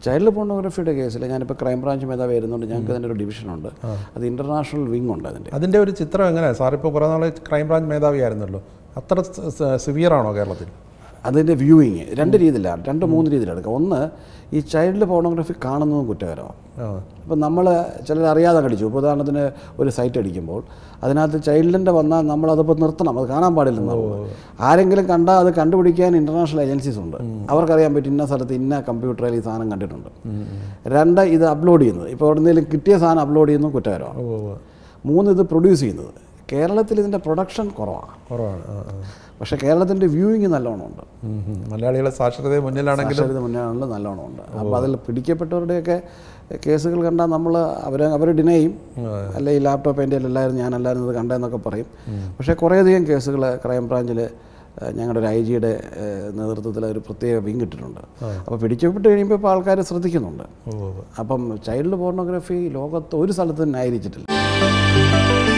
Child പോർണോഗ്രഫിയുടെ കേസിൽ ഞാനിപ്പോൾ crime branch മേധാവി വരുന്നുണ്ട് ഞങ്ങൾക്ക് അതിൻ്റെ ഒരു ഡിവിഷനുണ്ട് അത് ഇൻ്റർനാഷണൽ വിങ് ഉണ്ട് അതിൻ്റെ അതിൻ്റെ ഒരു ചിത്രം എങ്ങനെയാണ് സാർ ഇപ്പോൾ കുറേ നാൾ ക്രൈംബ്രാഞ്ച് മേധാവിയായിരുന്നല്ലോ അത്ര സിവിയർ ആണോ കേരളത്തിൽ അതിൻ്റെ വ്യൂയിങ് രണ്ട് രീതിയിലാണ് രണ്ട് മൂന്ന് രീതിയിലാണ് എടുക്കുക ഒന്ന് ഈ ചൈൽഡ് പോർണോഗ്രഫി കാണുന്നതും കുറ്റകരമാണ് ആ ഇപ്പം നമ്മൾ ചിലർ അറിയാതെ കടിച്ചു ഇപ്പോൾ ഉദാഹരണത്തിന് ഒരു സൈറ്റ് അടിക്കുമ്പോൾ അതിനകത്ത് ചൈൽഡിൻ്റെ വന്നാൽ നമ്മളതിപ്പോൾ നിർത്തണം അത് കാണാൻ പാടില്ലെന്നാണ് ആരെങ്കിലും കണ്ടാൽ അത് കണ്ടുപിടിക്കാൻ ഇൻ്റർനാഷണൽ ഏജൻസീസ് ഉണ്ട് അവർക്കറിയാൻ പറ്റും ഇന്ന സ്ഥലത്ത് ഇന്ന കമ്പ്യൂട്ടറിൽ ഈ സാധനം കണ്ടിട്ടുണ്ട് രണ്ട് ഇത് അപ്ലോഡ് ചെയ്യുന്നത് ഇപ്പോൾ എവിടെയെങ്കിലും കിട്ടിയ സാധനം അപ്ലോഡ് ചെയ്യുന്നതും കുറ്റകരമാണ് ഓ ഓ മൂന്ന് ഇത് പ്രൊഡ്യൂസ് ചെയ്യുന്നത് കേരളത്തിൽ ഇതിൻ്റെ പ്രൊഡക്ഷൻ കുറവാണ് കുറവാണ് ആ ആ പക്ഷേ കേരളത്തിൻ്റെ വ്യൂയിങ് നല്ലോണം ഉണ്ട് ഉം, ഉം. മലയാളികളെ സാക്ഷരതയിൽ മുന്നിലാണെങ്കിലും സാക്ഷരത മുന്നേറാനുള്ള നല്ലോണം ഉണ്ട് അപ്പോൾ അതിൽ പിടിക്കപ്പെട്ടവരുടെയൊക്കെ കേസുകൾ കണ്ടാൽ നമ്മൾ അവർ അവർ ഡിനൈ ചെയ്യും അല്ലെ ഈ ലാപ്ടോപ്പ് എൻ്റെ അല്ലായിരുന്നു ഞാനല്ലായിരുന്നു ഇത് കണ്ടതെന്നൊക്കെ പറയും പക്ഷേ കുറേയധികം കേസുകൾ ക്രൈംബ്രാഞ്ചിൽ ഞങ്ങളുടെ ഒരു ഐ ജിയുടെ നേതൃത്വത്തിൽ ഒരു പ്രത്യേക വിങ് ഇട്ടിട്ടുണ്ട് അപ്പോൾ പിടിക്കപ്പെട്ട് കഴിയുമ്പോൾ ഇപ്പോൾ ആൾക്കാർ ശ്രദ്ധിക്കുന്നുണ്ട് ഓ ഓ അപ്പം ചൈൽഡ് പോർണോഗ്രഫി ലോകത്ത് ഒരു സ്ഥലത്തും ന്യായീകരിച്ചിട്ടില്ല